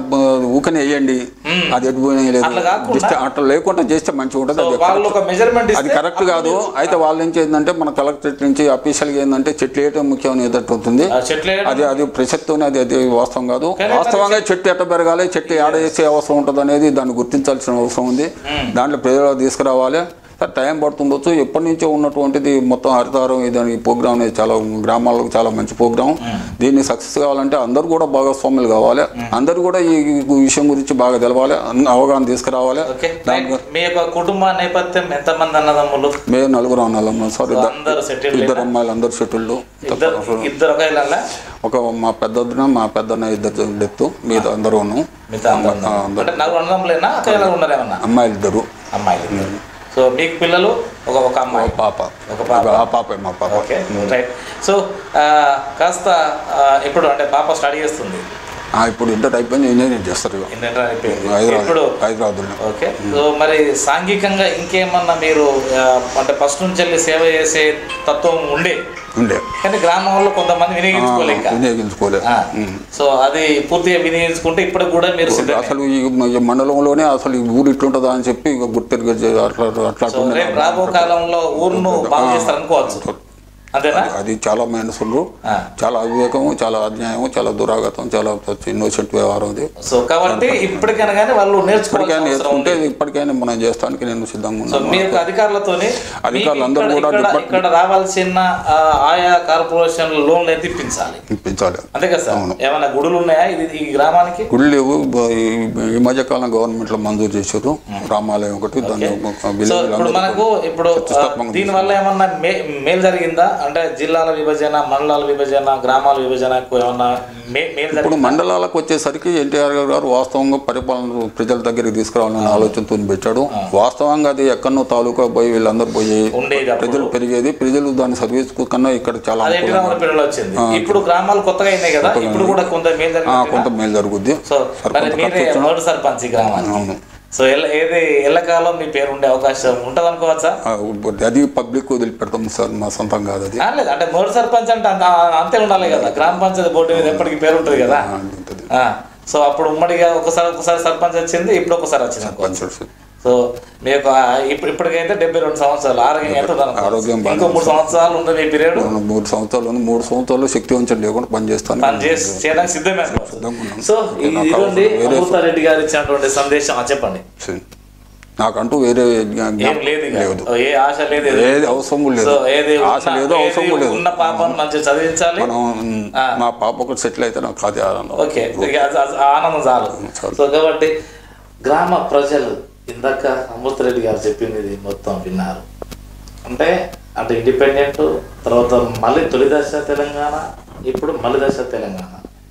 ఊకనే వేయండి అది ఎటు పోయినా లేదు అట్లా కాకుండా- Just అట్లా లేకుండా చేస్తే మంచిగా ఉంటుంది సో అది వాళ్ళు ఒక మెజర్మెంట్ అది కరెక్ట్ కాదు అయితే వాళ్ళ నుంచి ఏంటంటే మన కలెక్టరేట్ నుంచి అఫీషియల్గా ఏంటంటే చెట్లు వేయటం ముఖ్యం ఎదుటి ఉంటుంది చెట్లు వేయడం- అది అది ప్రసక్తోనే అది అది వాస్తవం కాదు కానీ వాస్తవంగా చెట్టు ఎట్ట పెరగాలి చెట్టు ఏడ చేసే అవసరం ఉంటుంది అనేది దాన్ని గుర్తించాల్సిన అవసరం ఉంది దాంట్లో ప్రజలకు తీసుకురావాలి సార్ టైం పడుతుండొచ్చు ఎప్పటి నుంచో ఉన్నటువంటిది మొత్తం హరితారం ఇది ఈ ప్రోగ్రామ్ అనేది చాలా గ్రామాలకు చాలా మంచి ప్రోగ్రామ్ దీన్ని సక్సెస్ కావాలంటే అందరూ కూడా భాగస్వాములు కావాలి అందరూ కూడా ఈ ఈ విషయం గురించి బాగా తెలవాలి అన్ని అవగాహన తీసుకురావాలి ఓకే మీ యొక్క కుటుంబ నేపథ్యం ఎంతమంది అన్నదమ్ములు మేము నలుగురు అన్నాం సార్ ఇద్దరు అందరూ సెటిల్ ఇద్దరు అమ్మాయిలు అందరు సెటిల్డ్ ఇద్దరు ఇద్దరు ఒక ఇళ్ళ ఒక మా పెద్దదిన మా పెద్దన్న ఇద్దరు డెత్ మీద అందరూ మిగతా అందరూ ఉన్నారు. అంటే నలుగురు అన్నదమ్ములేనా అక్క ఇలా ఉన్నారు ఏమన్నా అమ్మాయిలు ఇద్దరు అమ్మాయిలు సో మీకు పిల్లలు ఒక ఒక అమ్మాయి పాప ఒక పాప. ఆ పాపే మా పాప ఓకే రైట్ సో ఆ, కాస్త ఆ, ఇప్పుడు అంటే పాప స్టడీ చేస్తుంది ఆ, ఇప్పుడు ఇంటర్ అయిపోయింది ఇంజనీరింగ్ చేస్తారు ఇక. ఇంటర్ అయిపోయింది హైదరాబాద్ ఇప్పుడు హైదరాబాద్లో ఓకే సో మరి సాంఘికంగా ఇంకేమన్నా మీరు ఆ, అంటే ఫస్ట్ నుంచి వెళ్ళి సేవ చేసే తత్వం ఉండే ఉండే కానీ గ్రామంలో కొంతమంది వినియోగించుకోలేక వినియోగించుకోలేదు ఆ, సో అది పూర్తిగా వినియోగించుకుంటే ఇప్పటికి కూడా మీరు సిద్ధమే అసలు ఈ ఈ మండలంలోనే అసలు ఈ ఊరు ఇట్లుంటుందా అని చెప్పి ఇక గుర్తెరిగి అట్లా అట్లా సో రేపు రాబో కాలంలో ఊరును బాగు చేస్తారు అనుకోవచ్చు అంతేనా అది చాలా మైనసులు ఆ. చాలా అవివేకము చాలా అన్యాయము చాలా దురాగతం చాలా ఇన్నోసెంట్ వ్యవహారం ఇది సో కాబట్టి ఇప్పటికైనా కానీ వాళ్ళు నేర్చుకోవాల్సిన ఇప్పటికైనా అవసరం ఉంది నేర్చుకుంటే ఇప్పటికైనా మనం చేస్తానికి నేను సిద్ధంగా సో ఉన్నాను మీ యొక్క అధికారులతోని అధికారులు మీకు అందరూ ఇక్కడ- కూడా ఇక్కడ- డిపార్ట్మెంట్- ఇక్కడ రావాల్సిన ఆ, ఆయా కార్పొరేషన్ లోన్లు అయితే ఇప్పించాలి ఇప్పించాలి అంతే కదా సార్ ఏమైనా గుడులు ఉన్నాయా ఇది ఈ గ్రామానికి గుళ్ళు లేవు బ- ఈ- ఈ మధ్యకాలం గవర్నమెంట్ లో మంజూరు చేశారు రామాలయం ఒకటి దాన్ని ఒక సో విలేజ్ ఇప్పుడు మనకు ఇప్పుడు ప్రతిష్టాత్మకంగా దీని వల్ల ఏమన్నా మే- మేలు జరిగిందా అంటే జిల్లాల విభజన మండలాల విభజన గ్రామాల విభజనకు ఏమన్నా మే- మేలు ఇప్పుడు జరిగిందా మండలాలకు వచ్చేసరికి ఎన్టీఆర్ గారు వాస్తవంగా పరిపాలన ప్రజల దగ్గరికి తీసుకురావాలనే ఆలోచనతో పెట్టాడు వాస్తవంగా అది ఎక్కడో తాలూకా పోయి వీళ్ళందరూ పోయి ఉండేది అప్పుడు ప్రజలు పెరిగేది ప్రజలు దాని సర్వీస్ కన్నా ఇక్కడ చాలా అది ఎన్టీ రామారావు పీరియడ్లో వచ్చింది ఇప్పుడు గ్రామాలు కొత్తగా అయినాయి కదా ఇప్పుడు కూడా కొంత మేలు ఆ, జరిగింది కొంత మేలు జరుగుద్ది సో మరి మీరే మొదటి సర్పంచ్ ఈ గ్రామానికి అవును సో ఎల్ల- ఏది ఎల్లకాలం మీ పేరు ఉండే అవకాశం ఉంటుంది అనుకోవచ్చా ఆ, అది పబ్లిక్ వదిలిపెడతాం సార్ మా సొంతం కాదు అది ఆ, లేదు అంటే మొదటి సర్పంచ్ అంటే అంత అంతే ఉండాలి కదా గ్రామ పంచాయతీ బోర్డు మీద ఎప్పటికీ పేరు ఉంటుంది కదా ఆ, అది ఉంటుంది ఆ, సో అప్పుడు ఉమ్మడిగా ఒకసారి ఒకసారి సర్పంచ్ వచ్చింది ఇప్పుడు ఒకసారి వచ్చింది అనుకో. పంచాయతీ. సో మీకు ఆ ఇప్పుడు ఇప్పటికైతే డెబ్బై రెండు సంవత్సరాలు ఆరోగ్యం ఎంత ఆరోగ్యం బాగానే ఇంకో మూడు సంవత్సరాలు ఉంది మీ పీరియడ్ నేను మూడు సంవత్సరాలు ఉంది. మూడు సంవత్సరాలు శక్తి వంచన లేకుండా పనిచేస్తాను పని చేసి చేయడానికి సిద్ధమే అనుకోవచ్చు. సిద్ధంగా ఉన్నాను. సో ఈ- నాకు ఇదండి వేరే- అమృతారెడ్డి గారు ఇచ్చినటువంటి సందేశం ఆ, చెప్పండి సరే. నాకంటూ వేరే జ్ఞా- ఏం లేదు ఇక. లేదు ఏ ఆశ లేదు ఏది అవసరం లేదు సో ఏది ఆశ ఉన్న- లేదు అవసరం ఏది లేదు ఉన్న పాపను మంచిగా చదివించాలి మనం మా పాప ఒకటి సెటిల్ అయితే నాకు అది ఆనందం ఓకే ఇక అది- అది ఆనందం చాలు చాలు. సో కాబట్టి గ్రామ ప్రజలు ఇందాక అమృతరెడ్డి గారు చెప్పింది ఇది మొత్తం విన్నారు అంటే అంటే ఇండిపెండెంట్ తర్వాత మళ్ళీ తొలి దశ తెలంగాణ ఇప్పుడు మళ్ళీ దశ తెలంగాణ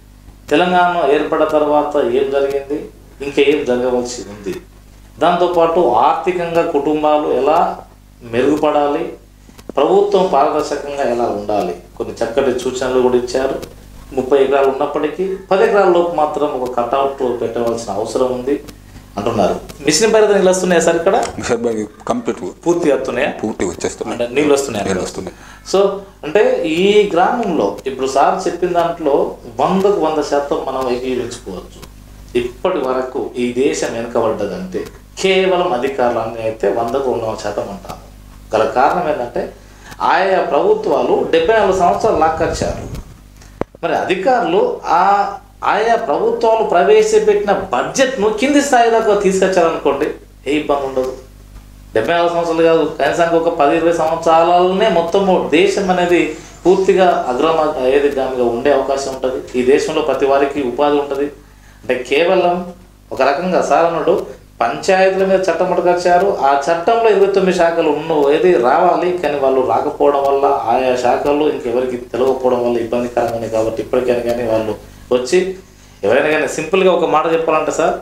తెలంగాణ ఏర్పడిన తర్వాత ఏం జరిగింది ఇంకా ఏం జరగవలసి ఉంది దాంతోపాటు ఆర్థికంగా కుటుంబాలు ఎలా మెరుగుపడాలి ప్రభుత్వం పారదర్శకంగా ఎలా ఉండాలి కొన్ని చక్కటి సూచనలు కూడా ఇచ్చారు ముప్పై ఎకరాలు ఉన్నప్పటికీ పది ఎకరాల లోపు మాత్రం ఒక కట్అవుట్ పెట్టవలసిన అవసరం ఉంది అంటున్నారు మిషన్ భగీరథ నీళ్ళు వస్తున్నాయా సార్ ఇక్కడ సార్ బాగా కంప్లీట్ పూర్తిగా వస్తున్నాయా పూర్తి వచ్చేస్తున్నాయి అంటే నీళ్ళు వస్తున్నాయి నీళ్ళు వస్తున్నాయి సో అంటే ఈ గ్రామంలో ఇప్పుడు సార్ చెప్పిన దాంట్లో వందకు వంద శాతం మనం ఏకీవించుకోవచ్చు ఇప్పటి వరకు ఈ దేశం వెనుకబడ్డదంటే కేవలం అధికారులన్నీ అయితే వందకు వంద శాతం అంటాము గల కారణం ఏంటంటే ఆయా ప్రభుత్వాలు డెబ్బై నాలుగు సంవత్సరాలు లాక్కొచ్చారు మరి అధికారులు ఆ ఆయా ప్రభుత్వాలు ప్రవేశపెట్టిన బడ్జెట్ను కింది స్థాయి దాకా తీసుకొచ్చారనుకోండి ఏ ఇబ్బంది ఉండదు డెబ్బై నాలుగు సంవత్సరాలు కాదు కనీసానికి ఒక పది ఇరవై సంవత్సరాలనే మొత్తము దేశం అనేది పూర్తిగా అగ్రమ ఏది గామిగా ఉండే అవకాశం ఉంటుంది ఈ దేశంలో ప్రతి వారికి ఉపాధి ఉంటుంది అంటే కేవలం ఒక రకంగా సార్ అన్నాడు పంచాయతీల మీద చట్టం పట్టుకొచ్చారు ఆ చట్టంలో ఇరవై తొమ్మిది శాఖలు ఉన్న ఏది రావాలి కానీ వాళ్ళు రాకపోవడం వల్ల ఆయా శాఖలు ఇంకెవరికి తెలియకపోవడం వల్ల ఇబ్బందికరంగా కాబట్టి ఇప్పటికైనా కానీ వాళ్ళు వచ్చి ఎవరైనా కానీ సింపుల్గా ఒక మాట చెప్పాలంటే సార్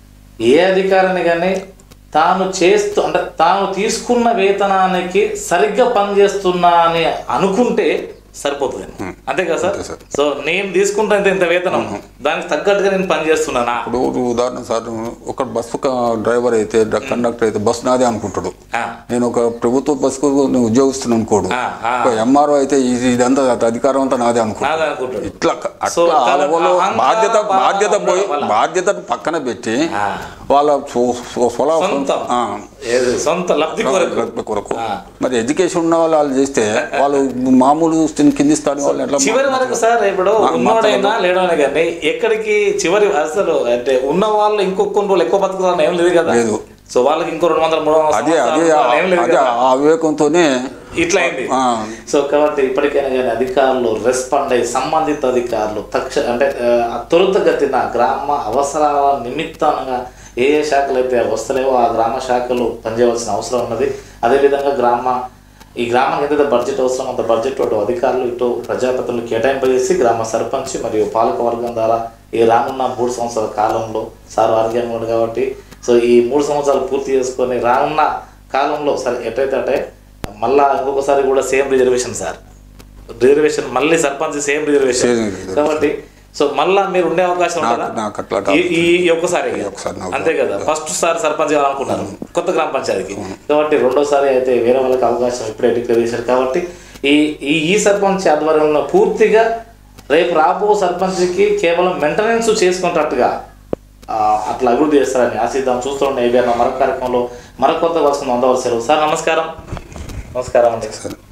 ఏ అధికారిని కానీ తాను చేస్తూ అంటే తాను తీసుకున్న వేతనానికి సరిగ్గా పనిచేస్తున్నా అని అనుకుంటే సరిపోతుంది అంతే కదా సార్ అంతే సార్. సో నేను తీసుకుంటా ఇంత ఇంత వేతనం దానికి తగ్గట్టుగా నేను పని చేస్తున్నానా ఇప్పుడు ఉదాహరణ సార్ ఒక బస్సు క- డ్రైవర్ అయితే డ- కండక్టర్ అయితే బస్సు నాదే అనుకుంటాడు ఆ, నేను ఒక ప్రభుత్వ బస్సుకు నేను ఉద్యోగిస్తున్నాను అనుకోడు ఆ, ఆ. ఒక ఎంఆర్ఓ అయితే ఇది ఇదంతా అధికారం అంతా నాదే అనుకుంటాడు నాదే అనుకుంటాడు ఇట్లా క- సో అట్లా చాలా వాళ్ళు అహంకార బాధ్యత భావం బాధ్యత పోయి ఉండడం వల్ల. బాధ్యతను పక్కన పెట్టి ఆ. వాళ్ళ స్వ- స్వ- స్వలా సొంతం ఆ, ఏది సొంత లబ్ధి కొరకు గొప్ప కొరకు ఆ. మరి ఎడ్యుకేషన్ ఉన్న వాళ్ళు వాళ్ళు చేస్తే వాళ్ళు మామూలు స్థితి కింది స్థాయి వాళ్ళు ఎట్లా చివరి వరకు సార్ ఇప్పుడు మా- ఉన్నోడైనా లేడైనా కానీ ఎక్కడికి చివరి అసలు అంటే ఉన్న వాళ్ళు ఇంకొక కొన్ని రోజులు ఎక్కువ బతుకుతారని ఏం లేదు కదా లేదు. సో వాళ్ళకి ఇంకో రెండు వందల మూడు వందల అదే అదే సంవత్సరాలు ఏం లేదు అదే కదా ఆ వివేకంతోనే ఇట్లా అయింది ఆ, సో కాబట్టి ఇప్పటికైనా కానీ అధికారులు రెస్పాండ్ అయ్యి సంబంధిత అధికారులు తక్ష అంటే ఆ, త్వరితగతిన గ్రామ అవసరాల నిమిత్తంగా ఏ ఏ శాఖలు అయితే వస్తలేవో ఆ గ్రామ శాఖలు పనిచేయవలసిన అవసరం ఉన్నది అదేవిధంగా గ్రామ ఈ గ్రామానికి ఎంతైతే బడ్జెట్ అవసరం అంత బడ్జెట్ అటు అధికారులు ఇటు ప్రజాప్రతినిధులు కేటాయింపజేసి గ్రామ సర్పంచ్ మరియు పాలక వర్గం ద్వారా ఈ రానున్న మూడు సంవత్సరాల కాలంలో సార్ ఆరోగ్యంగా ఉంది కాబట్టి సో ఈ మూడు సంవత్సరాలు పూర్తి చేసుకొని రానున్న కాలంలో సరే ఎటైతే అటే మళ్ళా ఇంకొకసారి కూడా సేమ్ రిజర్వేషన్ సార్ రిజర్వేషన్ మళ్ళీ sarpanch same reservation Same reservation. కాబట్టి సో మళ్ళా మీరు ఉండే అవకాశం నాకు ఉంటుందా నాకు అట్లా ఈ ఈ ఒక్కసారి ఈ ఒక్కసారి నాకు అంతే కదా ఫస్ట్ సారి సర్పంచ్ కావాలనుకున్నారు కొత్త గ్రామ పంచాయతీకి కాబట్టి రెండోసారి అయితే వేరే వాళ్ళకి అవకాశం ఇప్పుడే డిక్లేర్ చేశారు కాబట్టి ఈ ఈ ఈ సర్పంచ్ ఆధ్వర్యంలో పూర్తిగా రేపు రాబో సర్పంచ్కి కేవలం మెయింటెనెన్స్ చేసుకున్నట్టుగా ఆ, అట్లా అభివృద్ధి చేస్తారని ఆశిద్దాం చూస్తుండే ఏబిఆర్ మరొక కార్యక్రమంలో మరొక కొత్త వస్తుంది వందవలసారు సార్ నమస్కారం నమస్కారం అండి సరే